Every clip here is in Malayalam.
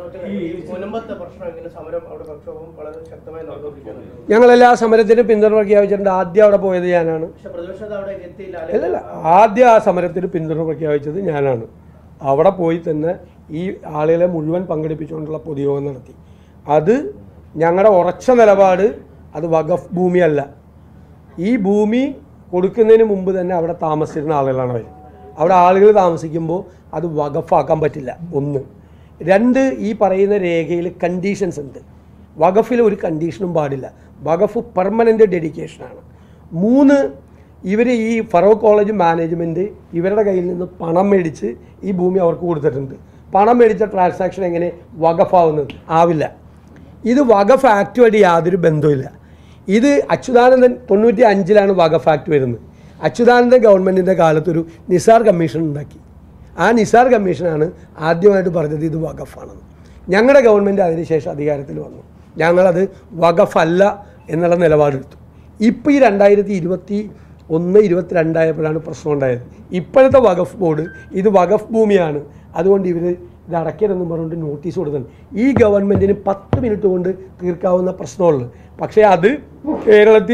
ഒറ്റ കാര്യം. ഈ മുനമ്പത്തെ പ്രശ്നം ഇങ്ങനെ സമരം അവിടെ പ്രക്ഷോഭം വളരെ ശക്തമായി നടന്നുകൊണ്ടിരിക്കുന്നത് ഞങ്ങളെല്ലാ സമരത്തിനും പിന്തുണ പ്രഖ്യാപിച്ചിട്ടുണ്ട് ആദ്യം അവിടെ പോയത് ഞാനാണ് പക്ഷെ പ്രതിപക്ഷത്ത് അവിടെ എത്തിയില്ല അല്ലല്ല ആദ്യം ആ സമരത്തിന് പിന്തുണ പ്രഖ്യാപിച്ചത് ഞാനാണ് അവിടെ പോയി തന്നെ ഈ ആളുകളെ മുഴുവൻ പങ്കെടുപ്പിച്ചുകൊണ്ടുള്ള പൊതുയോഗം നടത്തി അത് ഞങ്ങളുടെ ഉറച്ച നിലപാട് അത് വഖഫ് ഭൂമിയല്ല ഈ ഭൂമി കൊടുക്കുന്നതിന് മുമ്പ് തന്നെ അവിടെ താമസിച്ചിരുന്ന ആളുകളാണ് അവർ അവിടെ ആളുകൾ താമസിക്കുമ്പോൾ അത് വഖഫാക്കാൻ പറ്റില്ല ഒന്ന് രണ്ട് ഈ പറയുന്ന രേഖയിൽ കണ്ടീഷൻസ് ഉണ്ട് വഖഫിൽ ഒരു കണ്ടീഷനും പാടില്ല വഖഫ് പെർമനൻ്റ് ഡെഡിക്കേഷനാണ് മൂന്ന് ഇവർ ഈ ഫറോക്ക് കോളേജ് മാനേജ്മെൻറ്റ് ഇവരുടെ കയ്യിൽ നിന്ന് പണം മേടിച്ച് ഈ ഭൂമി അവർക്ക് കൊടുത്തിട്ടുണ്ട് പണം മേടിച്ച ട്രാൻസാക്ഷൻ എങ്ങനെ വഖഫാവുന്നത് ആവില്ല ഇത് വഖഫ് ആക്റ്റുമായിട്ട് യാതൊരു ബന്ധവുമില്ല ഇത് അച്യുതാനന്ദൻ തൊണ്ണൂറ്റി അഞ്ചിലാണ് വഖഫ് ആക്ട് വരുന്നത് അച്യുതാനന്ദൻ ഗവൺമെൻറ്റിൻ്റെ കാലത്തൊരു നിസാർ കമ്മീഷൻ ഉണ്ടാക്കി ആ നിസാർ കമ്മീഷനാണ് ആദ്യമായിട്ട് പറഞ്ഞത് ഇത് വഖഫാണെന്ന് ഞങ്ങളുടെ ഗവൺമെൻറ് അതിനുശേഷം അധികാരത്തിൽ വന്നു ഞങ്ങളത് വഖഫല്ല എന്നുള്ള നിലപാടെടുത്തു ഇപ്പോൾ ഈ രണ്ടായിരത്തി ഇരുപത്തി ഒന്ന് ഇരുപത്തിരണ്ടായപ്പോഴാണ് പ്രശ്നം ഉണ്ടായത് ഇപ്പോഴത്തെ വഖഫ് ബോർഡ് ഇത് വഖഫ് ഭൂമിയാണ് അതുകൊണ്ട് ഇവർ ഇത് അടയ്ക്കരുതെന്ന് പറഞ്ഞുകൊണ്ട് നോട്ടീസ് കൊടുക്കുന്നുണ്ട് ഈ ഗവൺമെൻറ്റിന് പത്ത് മിനിറ്റ് കൊണ്ട് തീർക്കാവുന്ന പ്രശ്നമുള്ളൂ പക്ഷേ അത് കേരളത്തിൽ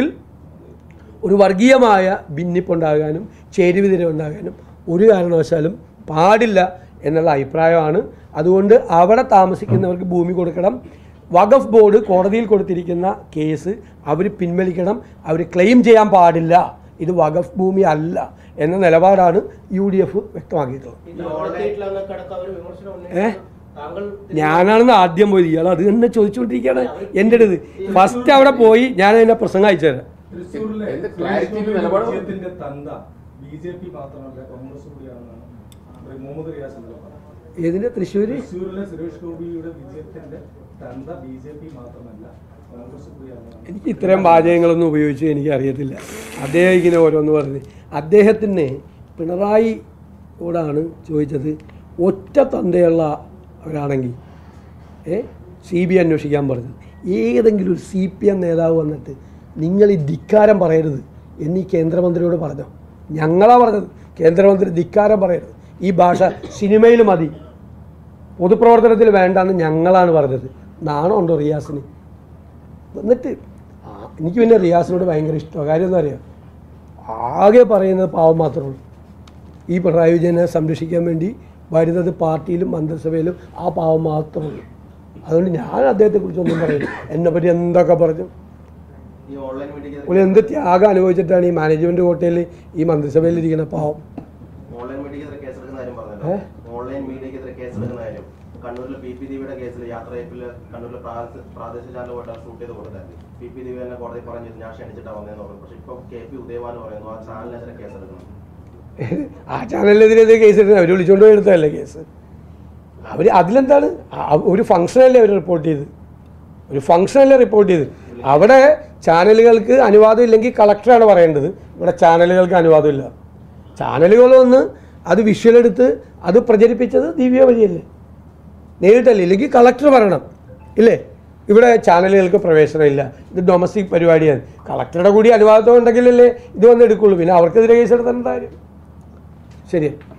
ഒരു വർഗീയമായ ഭിന്നിപ്പുണ്ടാകാനും ചേരുവിതിരുണ്ടാകാനും ഒരു കാരണവശാലും പാടില്ല എന്നുള്ള അഭിപ്രായമാണ് അതുകൊണ്ട് അവിടെ താമസിക്കുന്നവർക്ക് ഭൂമി കൊടുക്കണം വഖഫ് ബോർഡ് കോടതിയിൽ കൊടുത്തിരിക്കുന്ന കേസ് അവർ പിൻവലിക്കണം അവർ ക്ലെയിം ചെയ്യാൻ പാടില്ല ഇത് വഖഫ് ഭൂമി അല്ല എന്ന നിലപാടാണ് യു ഡി എഫ് വ്യക്തമാക്കിയിട്ടുള്ളത് ഇത് അവിടെ എത്തിയിട്ടില്ലെന്നൊക്കെ അടക്കം അവർ വിമർശനം ഉന്നയിച്ചു. താങ്കൾ ഞാനാണെന്ന് ആദ്യം പോയി ഇയാൾ അത് തന്നെ ചോദിച്ചുകൊണ്ടിരിക്കുകയാണ് എൻ്റെ അടുത്ത് ഫസ്റ്റ് അവിടെ പോയി ഞാൻ അതിൻ്റെ പ്രസംഗം അയച്ചു തരാം തൃശ്ശൂരിലെ എന്ത് clarity സുരേഷ് ഗോപി നിലപാട്? വിജയത്തിന്റെ തന്ത ബി ജെ പി മാത്രമല്ല കോൺഗ്രസ് കൂടിയാണെന്നാണ് ശ്രീ മുഹമ്മദ് റിയാസിന്റെ പറഞ്ഞത് ഏതിൻ്റെ തൃശ്ശൂർ തൃശ്ശൂരിലെ സുരേഷ് ഗോപിയുടെ വിജയത്തിന്റെ തന്ത ബി ജെ പി മാത്രമല്ല കോൺഗ്രസ് കൂടിയാണെന്നാണ് എനിക്ക് ഇത്തരം വാചകങ്ങളൊന്നും ഉപയോഗിച്ച് എനിക്ക് അറിയത്തില്ല അദ്ദേഹം ഇങ്ങനെ ഓരോന്ന് പറഞ്ഞ് അദ്ദേഹത്തിന് പിണറായിയോടാണ് ചോദിച്ചത് ഒറ്റ തന്തയുള്ളവരാണെങ്കിൽ ഏ സി ബി അന്വേഷിക്കാൻ പറഞ്ഞത് ഏതെങ്കിലും ഒരു സി പി എം നേതാവ് വന്നിട്ട് നിങ്ങൾ ഈ ധിക്കാരം പറയരുത് എന്നീ കേന്ദ്രമന്ത്രിയോട് പറഞ്ഞോ ഞങ്ങളാ പറഞ്ഞത് കേന്ദ്രമന്ത്രി ധിക്കാരം പറയരുത് ഈ ഭാഷ സിനിമയിൽ മതി പൊതുപ്രവർത്തനത്തിൽ വേണ്ടാന്ന് ഞങ്ങളാണ് പറഞ്ഞത് നാണമുണ്ടോ റിയാസിന് എന്നിട്ട് ആ, എനിക്ക് പിന്നെ റിയാസിനോട് ഭയങ്കര ഇഷ്ടമാണ് കാര്യം എന്താ പറയുക ആകെ പറയുന്നത് പാവം മാത്രമേ ഉള്ളൂ ഈ പിണറായി വിജയനെ സംരക്ഷിക്കാൻ വേണ്ടി വരുന്നത് പാർട്ടിയിലും മന്ത്രിസഭയിലും ആ പാവം മാത്രമേ ഉള്ളൂ അതുകൊണ്ട് ഞാൻ അദ്ദേഹത്തെക്കുറിച്ചൊന്നും പറയില്ല എന്നെ പറ്റി എന്തൊക്കെ പറഞ്ഞു ഈ ഓൺലൈൻ മീഡിയക്ക് പുള്ളി എന്ത് ത്യാഗം അനുഭവിച്ചിട്ടാണ് ഈ മാനേജ്മെൻറ്റ് കോട്ടയിൽ ഈ മന്ത്രിസഭയിൽ ഇരിക്കുന്ന പാവം ഓൺലൈൻ മീഡിയക്കെതിരെ കേസെടുക്കുന്ന കാര്യം ഏ? പറഞ്ഞല്ലോ ഓൺലൈൻ മീഡിയക്കെതിരെ കേസെടുക്കുന്ന കാര്യം കണ്ണൂരിലെ പി പി ദേവിയുടെ കേസിൽ യാത്രയപ്പില് കണ്ണൂരിലെ പ്രാദേ- പ്രാദേശിക ചാനൽ പോയിട്ട് ഷൂട്ട് ചെയ്ത് കൊടുത്തായിരുന്നു പി പി ദേവി തന്നെ കോടതി പറഞ്ഞു ഞാൻ ക്ഷണിച്ചിട്ടാണ് വന്നതെന്ന് പറഞ്ഞു പക്ഷെ ഇപ്പൊ കെ പി ഉദയഭാനു പറയുന്നു ആ ചാനലിനെതിരെ കേസെടുക്കണം ആ ചാനലിനെതിരെ കേസ് എടുക്കുന്നത് അവർ വിളിച്ചുകൊണ്ട് പോയി എടുത്തതല്ലേ കേസ് അവർ അതിലെന്താണ് ആ- ഒരു ഫംഗ്ഷനല്ലേ അവർ റിപ്പോർട്ട് ചെയ്ത് ഒരു ഫംഗ്ഷനല്ലേ റിപ്പോർട്ട് ചെയ്ത് അവിടെ ചാനലുകൾക്ക് അനുവാദം ഇല്ലെങ്കിൽ കളക്ടറാണ് പറയേണ്ടത് ഇവിടെ ചാനലുകൾക്ക് അനുവാദമില്ല ചാനലുകളൊന്ന് അത് വിഷ്വൽ എടുത്ത് അത് പ്രചരിപ്പിച്ചത് ദിവ്യ വഴിയല്ലേ നേരിട്ടല്ലേ ഇല്ലെങ്കിൽ കളക്ടർ പറയണം ഇല്ലേ ഇവിടെ ചാനലുകൾക്ക് പ്രവേശനമില്ല ഇത് ഡൊമസ്റ്റിക് പരിപാടിയാണ് കളക്ടറുടെ കൂടി അനുവാദം ഉണ്ടെങ്കിലല്ലേ ഇത് വന്ന് എടുക്കുള്ളൂ പിന്നെ അവർക്കെതിരെ കേസെടുത്താൽ എന്താ കാര്യം ശരി